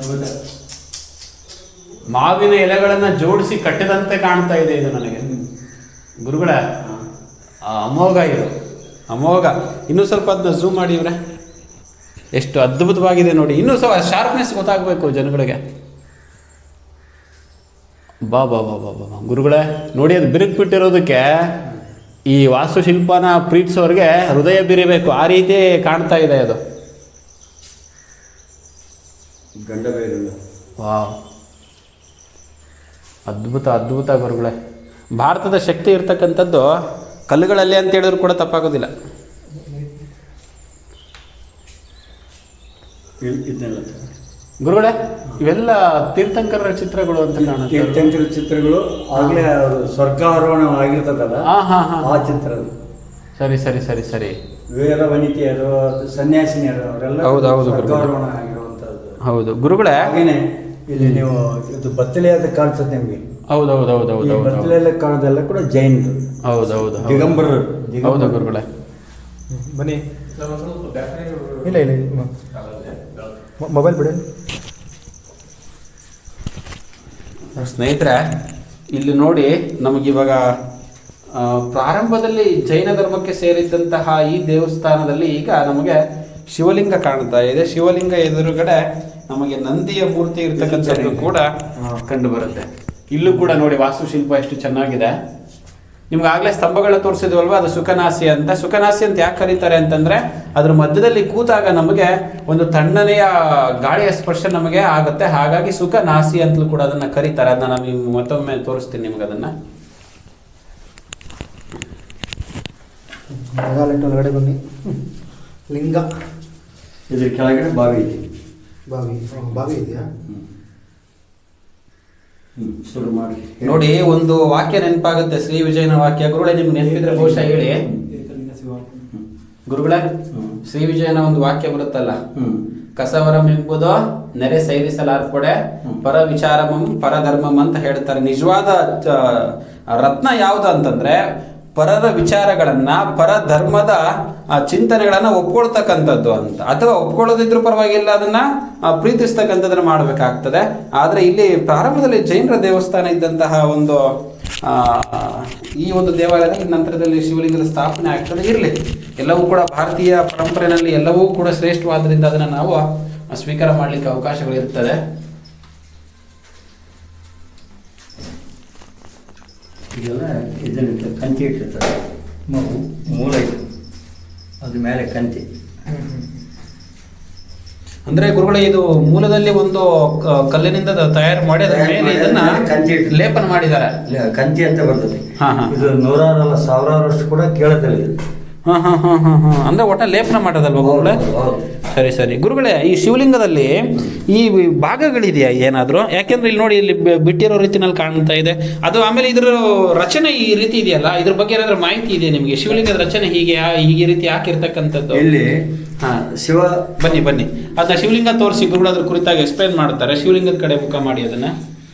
ಮಾವಿನ ಎಲೆಗಳನ್ನ ಜೋಡಿಸಿ ಕಟ್ಟಿದಂತೆ ಕಾಣ್ತಾ ಇದೆ ಇದು ನನಗೆ ಗುರುಗಳ ಅಮೋಘ ಇದು ಅಮೋಘ ಇನ್ನೂ ಸ್ವಲ್ಪ ಅದನ್ನ ಝೂಮ್ ಮಾಡಿ ಇವ್ರೆ ಎಷ್ಟು ಅದ್ಭುತವಾಗಿದೆ ನೋಡಿ ಇನ್ನೂ ಸ್ವಲ್ಪ ಶಾರ್ಪ್ನೆಸ್ ಗೊತ್ತಾಗಬೇಕು ಜನಗಳಿಗೆ ಬಾ ಬಾ ಬಾ ಬಾ ಬಾ ಬಾ. ಗುರುಗಳೇ ನೋಡಿ ಅದು ಬಿರುಕು ಬಿಟ್ಟಿರೋದಕ್ಕೆ ಈ ವಾಸ್ತುಶಿಲ್ಪನ ಪ್ರೀತಿಸೋರಿಗೆ ಹೃದಯ ಬಿರಿಬೇಕು ಆ ರೀತಿ ಕಾಣ್ತಾ ಇದೆ ಅದು ಗಂಡ ಬೇರೆಲ್ಲ ವಾವ್ ಅದ್ಭುತ ಅದ್ಭುತ ಗುರುಗಳೇ ಭಾರತದ ಶಕ್ತಿ ಇರ್ತಕ್ಕಂಥದ್ದು ಕಲ್ಲುಗಳಲ್ಲಿ ಅಂತ ಹೇಳಿದ್ರು ಕೂಡ ತಪ್ಪಾಗೋದಿಲ್ಲ ಇದ್- ಇದನ್ನೆಲ್ಲ ಗುರುಗಳೇ ಇವೆಲ್ಲ ತೀರ್ಥಂಕರರ ಚಿತ್ರಗಳು ಅಂತ ಕಾಣುತ್ತೆ ತೀರ್ಥಂಕರ ಚಿತ್ರಗಳು ಆಗ್ಲೇ ಅವರು ಸ್ವರ್ಗಾರೋಹಣ ಆಗಿರ್ತದಲ್ಲ ಹಾ ಹಾ ಹಾ ಆ ಚಿತ್ರ ಸರಿ ಸರಿ ಸರಿ ಸರಿ ವೀರ ವನಿತೆಯರು ಸನ್ಯಾಸಿನಿಯರು ಅವರೆಲ್ಲ ಹೌದು, ಹೌದು, ಗುರುಗಳೇ. ಸ್ವರ್ಗಾರೋಹಣ ಆಗಿರುವಂತದ್ದು ಹೌದು ಗುರುಗಳೇ ಹಾಗೇನೆ ಇಲ್ಲಿ ನೀವು ಇದು ಬತ್ತಲೆಯಾದ ಕಾಣಿಸುತ್ತೆ ನಿಮಗೆ ಹೌದು ಹೌದು ಹೌದು ಈ ಹೌದು ಹೌದು ಬತ್ತಲೆಲ್ಲ ಕಾಣೋದೆಲ್ಲ ಕೂಡ ಜೈನರು ಹೌದು ಹೌದು ಹೌದು ದಿಗಂಬರರು ಹೌದು ದಿಗಂಬರರು. ಗುರುಗಳೇ ಬನ್ನಿ ಇಲ್ಲ ಇಲ್ಲ ಮೊಬೈಲ್ ಬಿಡಿ ಸ್ನೇಹಿತರೆ ಇಲ್ಲಿ ನೋಡಿ ನಮಗಿವಾಗ ಆ, ಪ್ರಾರಂಭದಲ್ಲಿ ಜೈನ ಧರ್ಮಕ್ಕೆ ಸೇರಿದ್ದಂತಹ ಈ ದೇವಸ್ಥಾನದಲ್ಲಿ ಈಗ ನಮಗೆ ಶಿವಲಿಂಗ ಕಾಣ್ತಾ ಇದೆ ಶಿವಲಿಂಗ ಎದುರುಗಡೆ ನಮಗೆ ನಂದಿಯ ಮೂರ್ತಿ ಇರ್ತಕ್ಕಂಥದ್ದು ಕೂಡ ಕಂಡು ಬರುತ್ತೆ ಇಲ್ಲೂ ಕೂಡ ನೋಡಿ ವಾಸ್ತುಶಿಲ್ಪ ಎಷ್ಟು ಚೆನ್ನಾಗಿದೆ ನಿಮ್ಗೆ ಆಗ್ಲೇ ಸ್ತಂಭಗಳ ತೋರಿಸಿದ್ವಲ್ವಾ ಅದು ಸುಖನಾಸಿ ಅಂತ ಸುಖನಾಸಿ ಅಂತ ಯಾಕೆ ಕರೀತಾರೆ ಅಂತಂದ್ರೆ ಅದ್ರ ಮಧ್ಯದಲ್ಲಿ ಕೂತಾಗ ನಮಗೆ ಒಂದು ತಣ್ಣನೆಯ ಗಾಳಿಯ ಸ್ಪರ್ಶ ನಮಗೆ ಆಗುತ್ತೆ ಹಾಗಾಗಿ ಸುಖನಾಸಿ ಅಂತಲೂ ಕೂಡ ಅದನ್ನ ಕರೀತಾರೆ ಅದನ್ನ ನಾನು ನಿಮ್ಗೆ ಮತ್ತೊಮ್ಮೆ ತೋರಿಸ್ತೀನಿ ನಿಮ್ಗೆ ಅದನ್ನ ಮೆಗಾಲೆಟ್ ಒಳಗಡೆ ಬನ್ನಿ ಲಿಂಗ ಇದ್ರ ಕೆಳಗಡೆ ಬಾವಿ ಇದೆ ಬಾವಿ ಹ್ಮ್, ಬಾವಿ ಇದೆಯಾ ಹ್ಮ್, ಶುರು ಮಾಡಿ ನೋಡಿ ಒಂದು ವಾಕ್ಯ ನೆನಪಾಗುತ್ತೆ ಶ್ರೀ ವಿಜಯನ ವಾಕ್ಯ ಗುರುಗಳೇ ನಿಮ್ಗೆ ನೆನಪಿದ್ರೆ ಬಹುಶಃ ಹೇಳಿ ಗುರುಗಳೇ ಶ್ರೀ ವಿಜಯನ ಒಂದು ವಾಕ್ಯ ಬರುತ್ತಲ್ಲ ಹ್ಮ್ ಕಸವರಂ ಎಂಬುದು ನೆರೆ ಸೇರಿಸಲಾರ್ಪಡೆ ಪರ ವಿಚಾರಮಂ ಪರಧರ್ಮಂ ಅಂತ ಹೇಳ್ತಾರೆ ನಿಜವಾದ ಚ- ರತ್ನ ಯಾವುದು ಅಂತಂದ್ರೆ ಪರರ ವಿಚಾರಗಳನ್ನ ಪರ ಧರ್ಮದ ಆ, ಚಿಂತನೆಗಳನ್ನ ಒಪ್ಕೊಳ್ತಕ್ಕಂಥದ್ದು ಅಂತ ಅಥವಾ ಒಪ್ಕೊಳ್ಳೋದಿದ್ರು ಪರವಾಗಿಲ್ಲ ಅದನ್ನ ಆ, ಪ್ರೀತಿಸ್ತಕ್ಕಂಥದ್ದನ್ನ ಮಾಡಬೇಕಾಗ್ತದೆ ಆದ್ರೆ ಇಲ್ಲಿ ಪ್ರಾರಂಭದಲ್ಲಿ ಜೈನರ ದೇವಸ್ಥಾನ ಇದ್ದಂತಹ ಒಂದು ಆ, ಈ ಒಂದು ದೇವಾಲಯದಲ್ಲಿ ನಂತರದಲ್ಲಿ ಶಿವಲಿಂಗದ ಸ್ಥಾಪನೆ ಆಗ್ತದೆ ಇರಲಿ ಎಲ್ಲವೂ ಕೂಡ ಭಾರತೀಯ ಪರಂಪರೆಯಲ್ಲಿ ಎಲ್ಲವೂ ಕೂಡ ಶ್ರೇಷ್ಠವಾದ್ರಿಂದ ಅದನ್ನು ನಾವು ಸ್ವೀಕಾರ ಮಾಡಲಿಕ್ಕೆ ಅವಕಾಶಗಳು ಇರ್ತದೆ ಇದೆಲ್ಲ ಇದನ್ನ ಕಂತಿ ಇಟ್ಟಿರ್ತಾರೆ ಮೂ- ಮೂಲ ಇದು ಅದ್ರ ಮೇಲೆ ಕಂತಿ ಅಂದ್ರೆ ಗುರುಗಳೇ ಇದು ಮೂಲದಲ್ಲಿ ಒಂದು ಕ- ಕಲ್ಲಿನಿಂದ ದ- ತಯಾರು ಮಾಡಿ ಅದರ ತಯಾರು ಮೇಲೆ ಮಾಡಿ ಇದನ್ನ ಅದನ್ನ ಕಂಚಿ ಇಟ್ಟು- ಲೇಪನ ಮಾಡಿದ್ದಾರೆ ಇಲ್ಲ, ಕಂತಿ ಅಂತ ಬರ್ತದೆ ಹಾ, ಹಾ. ಇದು ನೂರಾರು ಅಲ್ಲ ಸಾವಿರಾರು ವರ್ಷ ಕೂಡ ಕೇಳೋದಿಲ್ಲ ಇದು ಹಾ ಹಾ ಹಾ ಹಾ ಹಾ ಅಂದ್ರೆ ಒಟ್ಟ ಲೇಪನ ಮಾಡೋದಲ್ವಾ ಗುರುಗಳೇ ಹೌದು, ಹೌದು. ಸರಿ ಸರಿ ಗುರುಗಳೇ ಈ ಶಿವಲಿಂಗದಲ್ಲಿ ಈ ಭಾಗಗಳಿದೆಯಾ ಏನಾದ್ರು ಯಾಕೆಂದ್ರೆ ಇಲ್ಲಿ ನೋಡಿ ಇಲ್ಲಿ ಬಿ- ಬಿಟ್ಟಿರೋ ರೀತಿನಲ್ಲಿ ಕಾಣ್ತಾ ಇದೆ ಅದು ಆಮೇಲೆ ಇದ್ರ ರಚನೆ ಈ ರೀತಿ ಇದೆಯಲ್ಲ ಇದ್ರ ಬಗ್ಗೆ ಏನಾದ್ರು ಮಾಹಿತಿ ಇದೆ ನಿಮಗೆ ಶಿವಲಿಂಗದ ರಚನೆ ಹೀಗೆ ಯಾ- ಹೀಗೆ ರೀತಿ ಹಾಕಿರ್ತಕ್ಕಂಥದ್ದು ಇಲ್ಲಿ ಹಾ ಶಿವ ಬನ್ನಿ ಬನ್ನಿ ಅದನ್ನ ಶಿವಲಿಂಗ ತೋರಿಸಿ ಗುರುಗಳು ಅದ್ರ ಕುರಿತಾಗಿ ಎಕ್ಸ್ಪ್ಲೈನ್ ಮಾಡ್ತಾರೆ ಶಿವಲಿಂಗದ ಕಡೆ ಮುಖ ಮಾಡಿ ಅದನ್ನ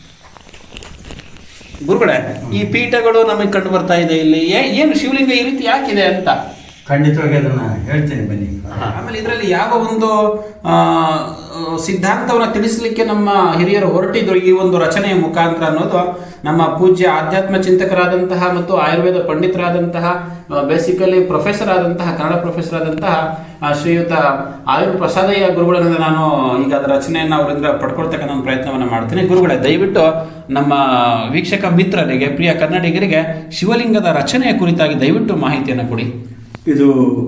ಗುರುಗಳೇ ಈ ಪೀಠಗಳು ನಮಗೆ ಕಂಡು ಬರ್ತಾ ಇದೆ ಇಲ್ಲಿ ಏ- ಏನು ಶಿವಲಿಂಗ ಈ ರೀತಿ ಯಾಕಿದೆ ಅಂತ ಖಂಡಿತವಾಗಿ ಅದನ್ನ ಹೇಳ್ತೇನೆ ಬನ್ನಿ ಆಮೇಲೆ ಇದರಲ್ಲಿ ಯಾವ ಒಂದು ಆ, ಸಿದ್ಧಾಂತವನ್ನ ತಿಳಿಸ್ಲಿಕ್ಕೆ ನಮ್ಮ ಹಿರಿಯರು ಹೊರಟಿದ್ರು ಈ ಒಂದು ರಚನೆಯ ಮುಖಾಂತರ ಅನ್ನೋದು ನಮ್ಮ ಪೂಜ್ಯ ಆಧ್ಯಾತ್ಮ ಚಿಂತಕರಾದಂತಹ ಮತ್ತು ಆಯುರ್ವೇದ ಪಂಡಿತರಾದಂತಹ ಬೇಸಿಕಲಿ ಪ್ರೊಫೆಸರ್ ಆದಂತಹ ಕನ್ನಡ ಪ್ರೊಫೆಸರ್ ಆದಂತಹ ಆ, ಶ್ರೀಯುತ ಆಯುರ್ ಪ್ರಸಾದಯ್ಯ ಗುರುಗಳಿಂದ ನಾನು ಈಗ ಅದರ ರಚನೆಯನ್ನು ಅವರಿಂದ ಪಡ್ಕೊಳ್ತಕ್ಕಂಥ ಒಂದು ಪ್ರಯತ್ನವನ್ನು ಮಾಡ್ತೀನಿ ಗುರುಗಳೇ ದಯವಿಟ್ಟು ನಮ್ಮ ವೀಕ್ಷಕ ಮಿತ್ರರಿಗೆ ಪ್ರಿಯ ಕನ್ನಡಿಗರಿಗೆ ಶಿವಲಿಂಗದ ರಚನೆಯ ಕುರಿತಾಗಿ ದಯವಿಟ್ಟು ಮಾಹಿತಿಯನ್ನು ಕೊಡಿ ಇದು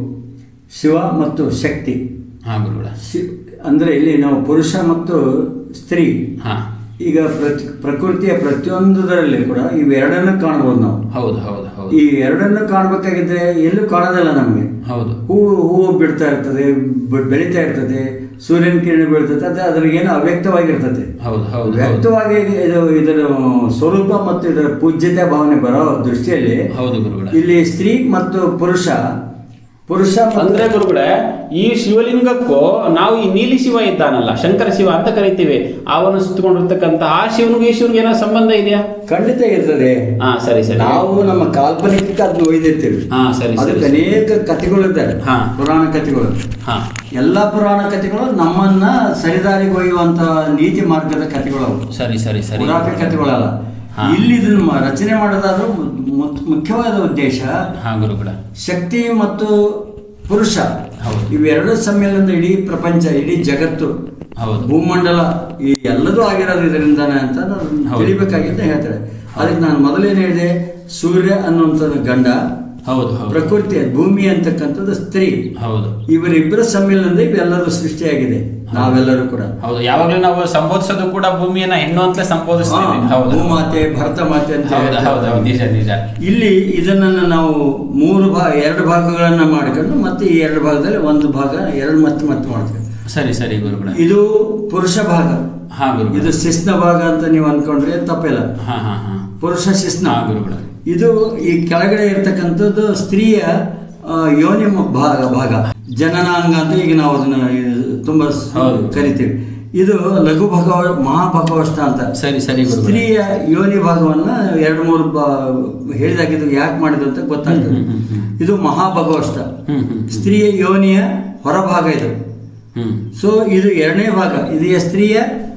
ಶಿವ ಮತ್ತು ಶಕ್ತಿ ಹಾ ಗುರುಗಳೇ ಶಿ ಅಂದ್ರೆ ಇಲ್ಲಿ ನಾವು ಪುರುಷ ಮತ್ತು ಸ್ತ್ರೀ ಹಾ ಈಗ ಪ್ರತಿ ಪ್ರಕೃತಿಯ ಪ್ರತಿಯೊಂದರಲ್ಲಿ ಕೂಡ ಇವೆರಡನ್ನು ಕಾಣಬಹುದು ನಾವು ಹೌದು ಹೌದು ಹೌದು ಈ ಎರಡನ್ನು ಕಾಣಬೇಕಾಗಿದ್ರೆ ಎಲ್ಲೂ ಕಾಣೋದಿಲ್ಲ ನಮಗೆ ಹೌದು ಹೂವು ಹೂವು ಬಿಡ್ತಾ ಇರ್ತದೆ ಬ- ಬೆಳೀತಾ ಇರ್ತದೆ ಸೂರ್ಯನ ಕಿರಣ ಬೀಳ್ತದೆ ಅದು ಅದ್ರಿಗೆ ಏನೋ ಅವ್ಯಕ್ತವಾಗಿರ್ತದೆ ಹೌದು ಹೌದು ಹೌದು ವ್ಯಕ್ತವಾಗಿ ಇದು ಇದರ ಸ್ವರೂಪ ಮತ್ತು ಇದರ ಪೂಜ್ಯತೆ ಭಾವನೆ ಬರೋ ದೃಷ್ಟಿಯಲ್ಲಿ ಹೌದು ಗುರುಗಳೇ ಇಲ್ಲಿ ಸ್ತ್ರೀ ಮತ್ತು ಪುರುಷ ಪುರುಷ ಮತ್ತು- ಅಂದ್ರೆ ಗುರುಗಳೇ ಈ ಶಿವಲಿಂಗಕ್ಕೂ ನಾವು ಈ ನೀಲಿ ಶಿವ ಇದ್ದಾನಲ್ಲ ಶಂಕರ ಶಿವ ಅಂತ ಕರಿತೀವಿ ಅವನು ಸುತ್ತಕೊಂಡಿರ್ತಕ್ಕಂಥ ಆ ಶಿವನಿಗೂ ಈ ಶಿವನಿಗೆ ಏನೋ ಸಂಬಂಧ ಇದೆಯಾ ಖಂಡಿತ ಇರ್ತದೆ ಹಾ ಸರಿ ಸರಿ ನಾವು ನಮ್ಮ ಕಾಲ್ಪನಿಕಕ್ಕೆ ಅದನ್ನ ಒಯ್ದಿರ್ತೀವಿ ಹಾ ಸರಿ ಸರಿ ಅದಕ್ಕೆ ಅನೇಕ ಕಥೆಗಳಿದ್ದಾರೆ ಹಾ. ಪುರಾಣ ಕಥೆಗಳು ಹಾ ಎಲ್ಲ ಪುರಾಣ ಕಥೆಗಳು ನಮ್ಮನ್ನ ಸರಿದಾರಿಗೆ ಒಯ್ಯುವಂತ ನೀತಿ ಮಾರ್ಗದ ಕಥೆಗಳು ಅವು ಸರಿ ಸರಿ ಸರಿ ಪುರಾತನ ಕಥೆಗಳಲ್ಲ ಹಾ. ಇಲ್ಲಿ ಇದನ್ನ ಮ- ರಚನೆ ಮಾಡೋದಾದ್ರೂ ಮು- ಮುಖ್ಯವಾದ ಉದ್ದೇಶ ಹಾ ಗುರುಗಳೇ ಶಕ್ತಿ ಮತ್ತು ಪುರುಷ ಹೌದು. ಇವೆರಡು ಸಮ್ಮೇಳನದ ಇಡೀ ಪ್ರಪಂಚ ಇಡೀ ಜಗತ್ತು ಹೌದು ಭೂಮಂಡಲ ಈ ಎಲ್ಲದೂ ಆಗಿರೋದು ಇದರಿಂದಾನೆ ಅಂತ ನಾನು ಹೌದು. ತಿಳಿಬೇಕಾಗಿದ್ದ ಹೇಳ್ತಾರೆ ಅದಕ್ಕೆ ನಾನು ಮೊದಲೇನು ಹೇಳಿದೆ ಸೂರ್ಯ ಅನ್ನುವಂಥದ್ದು ಗಂಡ ಹೌದು ಹೌದು ಪ್ರಕೃತಿ ಭೂಮಿ ಅಂತಕ್ಕಂಥದ್ದು ಸ್ತ್ರೀ ಹೌದು ಇವರಿಬ್ಬರ ಸಮ್ಮೇಳನದಿಂದ ಇವೆಲ್ಲರೂ ಸೃಷ್ಟಿಯಾಗಿದೆ ನಾವೆಲ್ಲರೂ ಕೂಡ ಹೌದು ಯಾವಾಗ್ಲೂ ನಾವು ಸಂಬೋಧಿಸೋದು ಕೂಡ ಭೂಮಿಯನ್ನ ಹೆಣ್ಣು ಅಂತಲೇ ಹಾ, ಸಂಬೋಧಿಸ್ತೀವಿ ಹೌದು ಭೂಮಾತೆ ಭರತ ಮಾತೆ ಅಂತ ಹೌದು ಹೇಳ್ತಾರೆ. ಹೌದು ಹೌದು ನಿಜ ನಿಜ ಇಲ್ಲಿ ಇದನ್ನ ನಾವು ಮೂರು ಭಾಗ ಎರಡು ಭಾಗಗಳನ್ನ ಮಾಡ್ಕೊಂಡು ಮತ್ತೆ ಈ ಎರಡು ಭಾಗದಲ್ಲಿ ಒಂದು ಭಾಗ ಎರಡು ಮತ್ತೆ ಮತ್ತೆ ಮಾಡ್ತೀವಿ ಸರಿ ಸರಿ ಗುರುಗಳೇ ಇದು ಪುರುಷ ಭಾಗ ಹಾ ಗುರುಗಳೇ ಇದು ಶಿಸ್ನ ಭಾಗ ಅಂತ ನೀವು ಅನ್ಕೊಂಡ್ರೆ ತಪ್ಪಿಲ್ಲ ಹಾ ಹಾ ಹಾ ಪುರುಷ ಶಿಸ್ನ ಹಾ ಗುರುಗಳೇ ಇದು ಈ ಕೆಳಗಡೆ ಇರ್ತಕ್ಕಂಥದ್ದು ಸ್ತ್ರೀಯ ಆ, ಯೋನಿ ಮ- ಭಾಗ ಭಾಗ ಜನನಾಂಗ ಅಂತ ಈಗ ನಾವು ಅದನ್ನ ಇದು ತುಂಬಾ ಸ್- ಹೌದು. ಕರಿತೀವಿ ಇದು ಲಘು ಭಗವ ಮಹಾಭಗವಷ್ಟ ಅಂತ ಸರಿ ಸರಿ ಗುರುಗಳೇ ಸ್ತ್ರೀಯ ಯೋನಿ ಭಾಗವನ್ನ ಎರಡು ಮೂರು ಬ- ಹೇಳಿದಾಗ ಇದು ಯಾಕೆ ಮಾಡಿದ್ರು ಅಂತ ಗೊತ್ತಾಗ್ತದೆ ಹ್ಮ್, ಹ್ಮ್, ಹ್ಮ್. ಇದು ಮಹಾಭಗವಷ್ಟ ಹ್ಮ್ ಹ್ಮ್ ಸ್ತ್ರೀಯ ಯೋನಿಯ ಹೊರಭಾಗ ಇದು ಹ್ಮ್ ಸೊ ಇದು ಎರಡನೇ ಭಾಗ ಇದು ಸ್ತ್ರೀಯ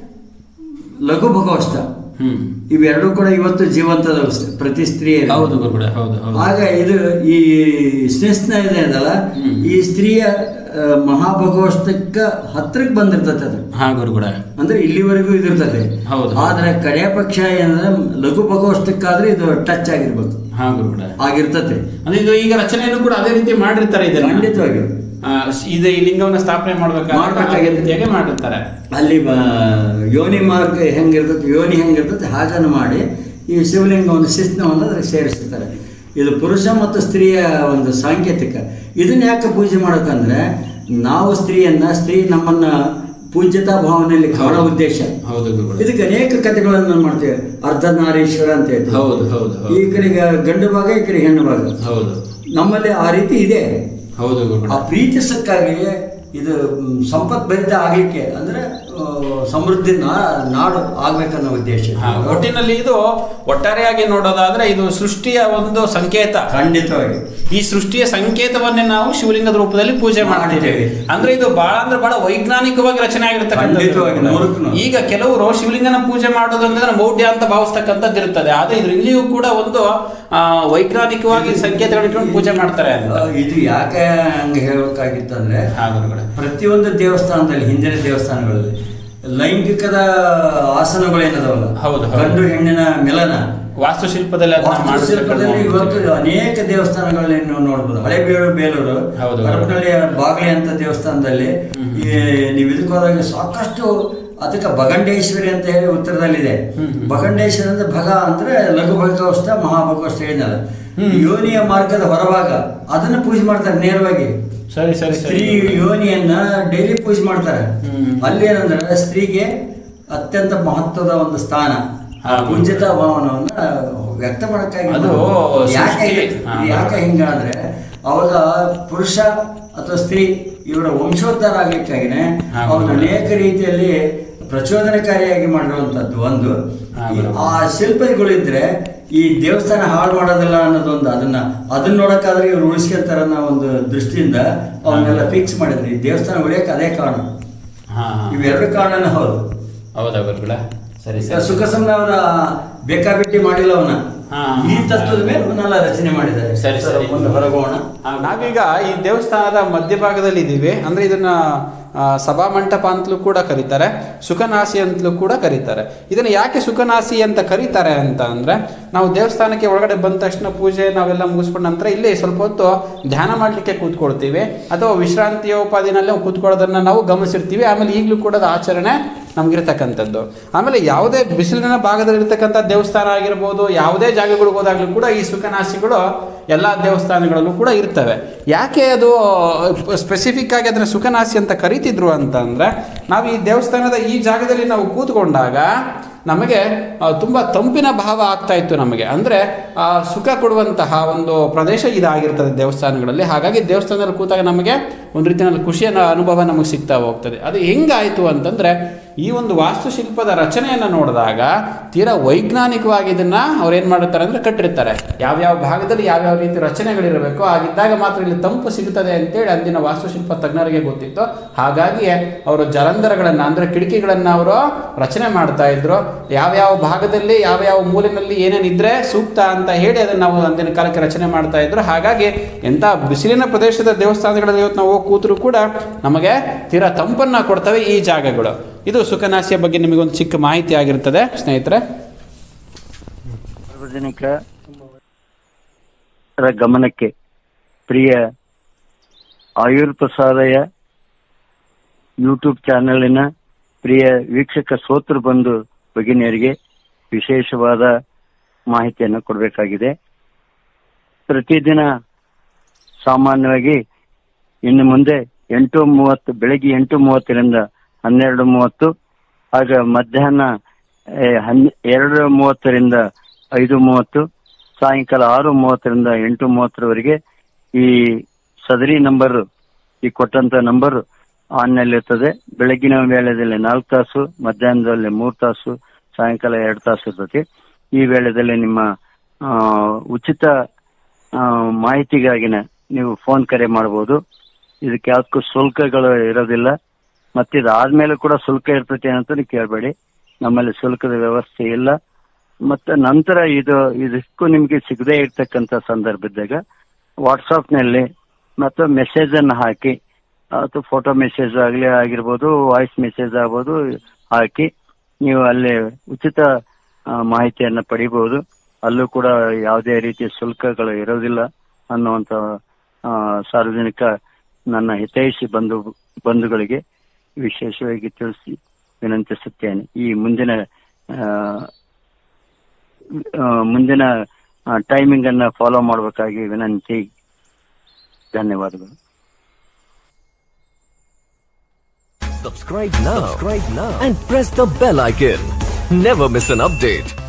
ಲಘು ಭಗವಷ್ಟ ಹ್ಮ್ ಇವೆರಡೂ ಕೂಡ ಇವತ್ತು ಜೀವಂತದ ಪ್ರತಿ ಸ್ತ್ರೀಯ ಹೌದು ಗುರುಗಳೇ ಹೌದು ಹೌದು ಆಗ ಇದು ಈ ಸ್ನೇಸ್ನ ಇದೆ ಅದಲ್ಲ ಹ್ಮ್. ಈ ಸ್ತ್ರೀಯ ಆ, ಮಹಾಭಗವಷ್ಟಕ್ಕ ಹತ್ರಕ್ಕೆ ಬಂದಿರ್ತದೆ ಅದು ಹಾ ಗುರುಗಳೇ ಅಂದ್ರೆ ಇಲ್ಲಿವರೆಗೂ ಇದಿರ್ತದೆ ಹೌದು. ಆದ್ರೆ ಕಡೆಯ ಪಕ್ಷ ಏನಂದ್ರೆ ಲಘು ಭಗವಷ್ಟಕ್ಕಾದ್ರೆ ಇದು ಟಚ್ ಆಗಿರ್ಬೇಕು ಹಾ ಗುರುಗಳೇ ಆಗಿರ್ತತೆ ಅಂದ್ರೆ ಇದು ಈಗ ರಚನೆಯನ್ನು ಕೂಡ ಅದೇ ರೀತಿ ಮಾಡಿರ್ತಾರೆ ಇದನ್ನ ಖಂಡಿತವಾಗಿ ಆ, ಇದು ಈ ಲಿಂಗವನ್ನು ಸ್ಥಾಪನೆ ಮಾಡ್ಬೇಕಾದ್ರೆ ಮಾಡ್ಬೇಕಾಗಿದೆ. ಅದೇ ರೀತಿಯಾಗಿ ಮಾಡಿರ್ತಾರೆ ಅಲ್ಲಿ ಬ- ಯೋನಿ ಮಾರ್ಗ ಹೆಂಗಿರ್ತದೆ ಯೋನಿ ಹೆಂಗಿರ್ತದೆ ಹಾಗನ್ನು ಮಾಡಿ ಈ ಶಿವಲಿಂಗವನ್ನು ಶಿಸ್ನವನ್ನು ಅದಕ್ಕೆ ಸೇರಿಸ್ತಾರೆ ಇದು ಪುರುಷ ಮತ್ತು ಸ್ತ್ರೀಯ ಒಂದು ಸಾಂಕೇತಿಕ ಇದನ್ನ ಯಾಕೆ ಪೂಜೆ ಮಾಡೋಕಂದ್ರೆ ನಾವು ಸ್ತ್ರೀಯನ್ನ ಸ್ತ್ರೀ ನಮ್ಮನ್ನ ಪೂಜ್ಯತಾ ಭಾವನೆಯಲ್ಲಿ ಕಾಣೋ ಉದ್ದೇಶ ಹೌದು ಗುರುಗಳೇ ಇದಕ್ಕೆ ಅನೇಕ ಕಥೆಗಳನ್ನು ಮಾಡ್ತೇವೆ ಅರ್ಧನಾರೀಶ್ವರ ಅಂತ ಹೇಳ್ತೀವಿ ಹೌದು ಹೌದು ಈ ಹೌದು ಕಡೆಗೆ ಗಂಡು ಭಾಗ ಈ ಕಡೆ ಹೆಣ್ಣು ಭಾಗ ಹೌದು ನಮ್ಮಲ್ಲಿ ಆ ರೀತಿ ಇದೆ ಹೌದು ಆ ಗುರುಗಳೇ ಪ್ರೀತಿಸಕ್ಕಾಗಿ ಇದು ಮ್, ಸಂಪತ್ ಭರಿತ ಆಗ್ಲಿಕ್ಕೆ ಅಂದ್ರೆ ಆ, ಸಮೃದ್ಧಿ ನಾ- ನಾಡು ಆಗ್ಬೇಕನ್ನೋ ಉದ್ದೇಶ ಹಾ, ಒಟ್ಟಿನಲ್ಲಿ ಇದು ಒಟ್ಟಾರೆಯಾಗಿ ನೋಡೋದಾದ್ರೆ ಇದು ಸೃಷ್ಟಿಯ ಒಂದು ಸಂಕೇತ ಖಂಡಿತವಾಗಿ ಈ ಸೃಷ್ಟಿಯ ಸಂಕೇತವನ್ನೇ ನಾವು ಶಿವಲಿಂಗದ ರೂಪದಲ್ಲಿ ಪೂಜೆ ಮಾಡ್ತೀವಿ ಮಾಡ್ತೇವೆ. ಅಂದ್ರೆ ಇದು ಬಹಳ ಅಂದ್ರೆ ಬಹಳ ವೈಜ್ಞಾನಿಕವಾಗಿ ರಚನೆ ಖಂಡಿತವಾಗಿ, ನೂರಕ್ಕೆ ಆಗಿರ್ತಕ್ಕಂಥ ನೂರು. ಈಗ ಕೆಲವರು ಶಿವಲಿಂಗನ ಪೂಜೆ ಮಾಡೋದು ಅಂದ್ರೆ ಮೌಢ್ಯ ಅಂತ ಭಾವಿಸ್ತಕ್ಕಂಥದ್ದು ಇರ್ತದೆ ಆದ್ರೆ ಇದ್ರ ಇಲ್ಲಿಯೂ ಕೂಡ ಒಂದು ಆ, ವೈಜ್ಞಾನಿಕವಾಗಿ ಸಂಕೇತಗಳನ್ನ ಇಟ್ಕೊಂಡು ಪೂಜೆ ಮಾಡ್ತಾರೆ ಅಂತ ಆ, ಇದು ಯಾಕೆ ಹಂಗೆ ಹೇಳ್ಬೇಕಾಗಿತ್ತಂದ್ರೆ ಹಾ, ಗುರುಗಳೇ. ಪ್ರತಿಯೊಂದು ದೇವಸ್ಥಾನದಲ್ಲಿ ಹಿಂದಿನ ದೇವಸ್ಥಾನಗಳಲ್ಲಿ ಲೈಂಗಿಕದ ಆಸನಗಳೇನದವಲ್ಲ ಹೌದು, ಹೌದು. ಗಂಡು ಹೆಣ್ಣಿನ ಮಿಲನ ವಾಸ್ತುಶಿಲ್ಪದಲ್ಲಿ ಅದನ್ನ ವಾಸ್ತುಶಿಲ್ಪದಲ್ಲಿ ಇವತ್ತು ಮಾಡ್ತಕ್ಕಂಥ ಅನೇಕ ದೇವಸ್ಥಾನಗಳಲ್ಲಿ ನೀವು ನೋಡ್ಬೋದು ಹಳೆಬೇಳು ಬೇಲೂರು ಹೌದು. ಹರಪನಹಳ್ಳಿಯ ಬಾಗ್ಲಿ ಅಂತ ದೇವಸ್ಥಾನದಲ್ಲಿ ಈ ನೀವು ಇದಕ್ಕೆ ಹೋದಾಗ ಸಾಕಷ್ಟು ಅದಕ್ಕೆ ಬಗಂಡೇಶ್ವರಿ ಅಂತ ಹೇಳಿ ಉತ್ತರದಲ್ಲಿದೆ ಬಗಂಡೇಶ್ವರಿ ಅಂದ್ರೆ ಭಗ ಅಂದ್ರೆ ಲಘು ಭಗವಸ್ಥ ಮಹಾಭಗವಸ್ಥ ಹೇಳಿದ್ನಲ್ಲ ಯೋನಿಯ ಮಾರ್ಗದ ಹೊರಭಾಗ ಅದನ್ನ ಪೂಜೆ ಮಾಡ್ತಾರೆ ನೇರವಾಗಿ ಸರಿ ಸರಿ ಸ್ತ್ರೀ ಸರಿ ಯೋನಿಯನ್ನ ಡೈಲಿ ಪೂಜೆ ಮಾಡ್ತಾರೆ ಹ್ಮ್. ಅಲ್ಲಿ ಏನಂದ್ರೆ ಸ್ತ್ರೀಗೆ ಅತ್ಯಂತ ಮಹತ್ವದ ಒಂದು ಸ್ಥಾನ ಆ ಹೌದು. ಪೂಜ್ಯತಾ ಭಾವನವನ್ನ ವ್ಯಕ್ತ ಮಾಡಕ್ಕಾಗಿ ಅದು ಯಾಕೆ ಸೃಷ್ಟಿ- ಇದು- ಹಾ. ಯಾಕೆ ಹಿಂಗ ಅಂದ್ರೆ ಅವಾಗ ಪುರುಷ ಅಥವಾ ಸ್ತ್ರೀ ಇವರ ವಂಶೋದ್ಧಾರ ಆಗ್ಲಿಕ್ಕಾಗಿನೇ ಹಾ, ಅವ್ರನ್ನ ಹೌದು. ಅನೇಕ ರೀತಿಯಲ್ಲಿ ಪ್ರಚೋದನಕಾರಿಯಾಗಿ ಮಾಡಿರುವಂತದ್ದು ಒಂದು ಹಾ, ಈ- ಬರೋಬ್ಬರಿ. ಆ ಶಿಲ್ಪಗಳಿದ್ರೆ ಈ ದೇವಸ್ಥಾನ ಹಾಳು ಮಾಡೋದಿಲ್ಲ ಅನ್ನೋದೊಂದು ಅದನ್ನ ಅದನ್ನ ನೋಡಕ್ಕಾದ್ರೆ ಇವ್ರು ಉಳಿಸ್ಕೊಂತಾರ ಅನ್ನೋ ಒಂದು ದೃಷ್ಟಿಯಿಂದ ಅವನ್ನೆಲ್ಲ ಫಿಕ್ಸ್ ಮಾಡಿದ್ರು ಈ ದೇವಸ್ಥಾನ ಉಳಿಯಕ್ಕೆ ಅದೇ ಕಾರಣ ಹಾ ಹಾ. ಇವೆರಡು ಕಾರಣನೇ ಹೌದು ಹೌದಾ ಗುರುಗಳೇ ಸರಿ ಈಗ ಸರಿ ಸುಖಸಂನ ಅವರ ಬೇಕಾಬಿಟ್ಟಿ ಮಾಡಿಲ್ಲ ಅವನ ಹಾ. ಈ ತತ್ವದ ಮೇಲೆ ಅವನ್ನೆಲ್ಲ ರಚನೆ ಮಾಡಿದ್ದಾರೆ ಸರಿ, ಸರಿ. ಒಂದು ಹೊರಗೋಣ ಆ, ನಾವೀಗ ಈ ದೇವಸ್ಥಾನದ ಮಧ್ಯಭಾಗದಲ್ಲಿ ಇದ್ದೀವಿ ಅಂದ್ರೆ ಇದನ್ನ ಆ, ಸಭಾಮಂಟಪ ಅಂತಲೂ ಕೂಡ ಕರೀತಾರೆ ಸುಖನಾಸಿ ಅಂತಲೂ ಕೂಡ ಕರೀತಾರೆ ಇದನ್ನ ಯಾಕೆ ಸುಖನಾಸಿ ಅಂತ ಕರೀತಾರೆ ಅಂತ ಅಂದ್ರೆ ನಾವು ದೇವಸ್ಥಾನಕ್ಕೆ ಒಳಗಡೆ ಬಂದ ತಕ್ಷಣ ಪೂಜೆ ನಾವೆಲ್ಲ ಮುಗಿಸ್ಕೊಂಡ ನಂತರ ಇಲ್ಲಿ ಸ್ವಲ್ಪ ಹೊತ್ತು ಧ್ಯಾನ ಮಾಡ್ಲಿಕ್ಕೆ ಕೂತ್ಕೊಳ್ತೀವಿ ಅಥವಾ ವಿಶ್ರಾಂತಿಯ ಉಪಾದಿನಲ್ಲಿ ಕೂತ್ಕೊಳ್ಳೋದನ್ನ ನಾವು ಗಮನಿಸಿರ್ತೀವಿ ಆಮೇಲೆ ಈಗಲೂ ಕೂಡ ಅದು ಆಚರಣೆ ನಮ್ಗಿರ್ತಕ್ಕಂಥದ್ದು ಆಮೇಲೆ ಯಾವುದೇ ಬಿಸಿಲಿನ ಭಾಗದಲ್ಲಿ ಇರ್ತಕ್ಕಂಥ ದೇವಸ್ಥಾನ ಆಗಿರ್ಬೋದು ಯಾವುದೇ ಜಾಗಗಳಿಗೆ ಹೋದಾಗಲೂ ಕೂಡ ಈ ಸುಖನಾಸಿಗಳು ಎಲ್ಲ ದೇವಸ್ಥಾನಗಳಲ್ಲೂ ಕೂಡ ಇರ್ತವೆ ಯಾಕೆ ಅದು ಸ್ಪೆಸಿಫಿಕ್ ಆಗಿ ಅದನ್ನ ಸುಖನಾಸಿ ಅಂತ ಕರಿತಿದ್ರು ಅಂತ ಅಂದ್ರೆ ನಾವು ಈ ದೇವಸ್ಥಾನದ ಈ ಜಾಗದಲ್ಲಿ ನಾವು ಕೂತ್ಕೊಂಡಾಗ ನಮಗೆ ಆ, ತುಂಬ ತಂಪಿನ ಭಾವ ಆಗ್ತಾ ಇತ್ತು ನಮಗೆ ಅಂದರೆ ಆ, ಸುಖ ಕೊಡುವಂತಹ ಒಂದು ಪ್ರದೇಶ ಇದಾಗಿರ್ತದೆ ದೇವಸ್ಥಾನಗಳಲ್ಲಿ ಹಾಗಾಗಿ ದೇವಸ್ಥಾನದಲ್ಲಿ ಕೂತಾಗ ನಮಗೆ ಒಂದು ರೀತಿಯಲ್ಲಿ ಖುಷಿಯ ಅನುಭವ ನಮಗೆ ಸಿಗ್ತಾ ಹೋಗ್ತದೆ ಅದು ಹೆಂಗಾಯಿತು ಅಂತಂದರೆ ಈ ಒಂದು ವಾಸ್ತುಶಿಲ್ಪದ ರಚನೆಯನ್ನು ನೋಡಿದಾಗ ತೀರಾ ವೈಜ್ಞಾನಿಕವಾಗಿ ಇದನ್ನು ಅವ್ರು ಏನು ಮಾಡಿರ್ತಾರೆ ಅಂದರೆ ಕಟ್ಟಿರ್ತಾರೆ ಯಾವ್ಯಾವ ಭಾಗದಲ್ಲಿ ಯಾವ್ಯಾವ ರೀತಿ ರಚನೆಗಳಿರಬೇಕು ಆಗಿದ್ದಾಗ ಮಾತ್ರ ಇಲ್ಲಿ ತಂಪು ಸಿಗುತ್ತದೆ ಅಂತೇಳಿ ಅಂದಿನ ವಾಸ್ತುಶಿಲ್ಪ ತಜ್ಞರಿಗೆ ಗೊತ್ತಿತ್ತು ಹಾಗಾಗಿ ಅವರು ಜಲಂಧರಗಳನ್ನು ಅಂದರೆ ಕಿಟಕಿಗಳನ್ನು ಅವರು ರಚನೆ ಮಾಡ್ತಾ ಇದ್ರು ಯಾವ್ಯಾವ ಭಾಗದಲ್ಲಿ ಯಾವ್ಯಾವ ಮೂಲೆಯಲ್ಲಿ ಏನೇನಿದ್ರೆ ಸೂಕ್ತ ಅಂತ ಹೇಳಿ ಅದನ್ನು ನಾವು ಅಂದಿನ ಕಾಲಕ್ಕೆ ರಚನೆ ಮಾಡ್ತಾ ಇದ್ರು ಹಾಗಾಗಿ ಎಂಥ ಬಿಸಿಲಿನ ಪ್ರದೇಶದ ದೇವಸ್ಥಾನಗಳಲ್ಲಿ ಇವತ್ತು ನಾವು ಹೋಗಿ ಕೂತರು ಕೂಡ ನಮಗೆ ತೀರಾ ತಂಪನ್ನು ಕೊಡ್ತವೆ ಈ ಜಾಗಗಳು ಇದು ಸುಖನಾಸಿಯ ಬಗ್ಗೆ ನಿಮಗೊಂದು ಚಿಕ್ಕ ಮಾಹಿತಿ ಆಗಿರ್ತದೆ ಸ್ನೇಹಿತರೆ ಸಾರ್ವಜನಿಕ ರ ಗಮನಕ್ಕೆ ಪ್ರಿಯ ಆಯುರ್ ಪ್ರಸಾದಯ ಯೂಟ್ಯೂಬ್ ಚಾನೆಲಿನ ಪ್ರಿಯ ವೀಕ್ಷಕ ಸೋತೃ ಬಂಧು ಭಗಿನಿಯರಿಗೆ ವಿಶೇಷವಾದ ಮಾಹಿತಿಯನ್ನು ಕೊಡಬೇಕಾಗಿದೆ ಪ್ರತಿದಿನ ಸಾಮಾನ್ಯವಾಗಿ ಇನ್ನು ಮುಂದೆ ಎಂಟು ಮೂವತ್ತು ಬೆಳಗ್ಗೆ ಎಂಟು ಮೂವತ್ತರಿಂದ ಹನ್ನೆರಡು ಮೂವತ್ತು ಆಗ ಮಧ್ಯಾಹ್ನ ಏ, ಹನ್ ಎರಡು ಮೂವತ್ತರಿಂದ ಐದು ಮೂವತ್ತು ಸಾಯಂಕಾಲ ಆರು ಮೂವತ್ತರಿಂದ ಎಂಟು ಮೂವತ್ತರವರೆಗೆ ಈ ಸದರಿ ನಂಬರ್ ಈ ಕೊಟ್ಟಂತ ನಂಬರ್ ಆನ್ನಲ್ಲಿರ್ತದೆ ಬೆಳಗಿನ ವೇಳೆಯಲ್ಲಿ ನಾಲ್ಕು ತಾಸು ಮಧ್ಯಾಹ್ನದಲ್ಲಿ ಮೂರು ತಾಸು ಸಾಯಂಕಾಲ ಎರಡು ತಾಸು ಇರ್ತದೆ ಈ ವೇಳೆದಲ್ಲಿ ನಿಮ್ಮ ಆ, ಉಚಿತ ಆ, ಮಾಹಿತಿಗಾಗಿನ ನೀವು ಫೋನ್ ಕರೆ ಮಾಡಬಹುದು ಇದಕ್ಕೆ ಯಾವ್ದಕ್ಕೂ ಶುಲ್ಕಗಳು ಇರೋದಿಲ್ಲ ಮತ್ತೆ ಇದಾದ್ಮೇಲೆ ಕೂಡ ಶುಲ್ಕ ಇರ್ತೈತೆ ಅಂತ ನೀವು ಕೇಳಬೇಡಿ ನಮ್ಮಲ್ಲಿ ಶುಲ್ಕದ ವ್ಯವಸ್ಥೆ ಇಲ್ಲ ಮತ್ತೆ ನಂತರ ಇದು ಇದಕ್ಕೂ ನಿಮ್ಗೆ ಸಿಗದೇ ಇರ್ತಕ್ಕಂಥ ಸಂದರ್ಭದಾಗ ವಾಟ್ಸಾಪ್ ನಲ್ಲಿ ಮತ್ತು ಮೆಸೇಜ್ ಅನ್ನು ಹಾಕಿ ಅಥವಾ ಫೋಟೋ ಮೆಸೇಜ್ ಆಗಲಿ ಆಗಿರ್ಬೋದು ವಾಯ್ಸ್ ಮೆಸೇಜ್ ಆಗ್ಬೋದು ಹಾಕಿ ನೀವು ಅಲ್ಲಿ ಉಚಿತ ಆ, ಮಾಹಿತಿಯನ್ನ ಪಡಿಬಹುದು ಅಲ್ಲೂ ಕೂಡ ಯಾವುದೇ ರೀತಿಯ ಶುಲ್ಕಗಳು ಇರೋದಿಲ್ಲ ಅನ್ನುವಂತ ಆ, ಸಾರ್ವಜನಿಕ ನನ್ನ ಹಿತೈಷಿ ಬಂಧು ಬಂಧುಗಳಿಗೆ ವಿಶೇಷವಾಗಿ ತಿಳಿಸಿ ವಿನಂತಿಸುತ್ತೇನೆ ಈ ಮುಂದಿನ ಆ, ಆ, ಮುಂದಿನ ಟೈಮಿಂಗ್ ಅನ್ನ ಫಾಲೋ ಮಾಡಬೇಕಾಗಿ ವಿನಂತಿ ಧನ್ಯವಾದಗಳು Subscribe now. Subscribe now. And press the bell icon. Never miss an update.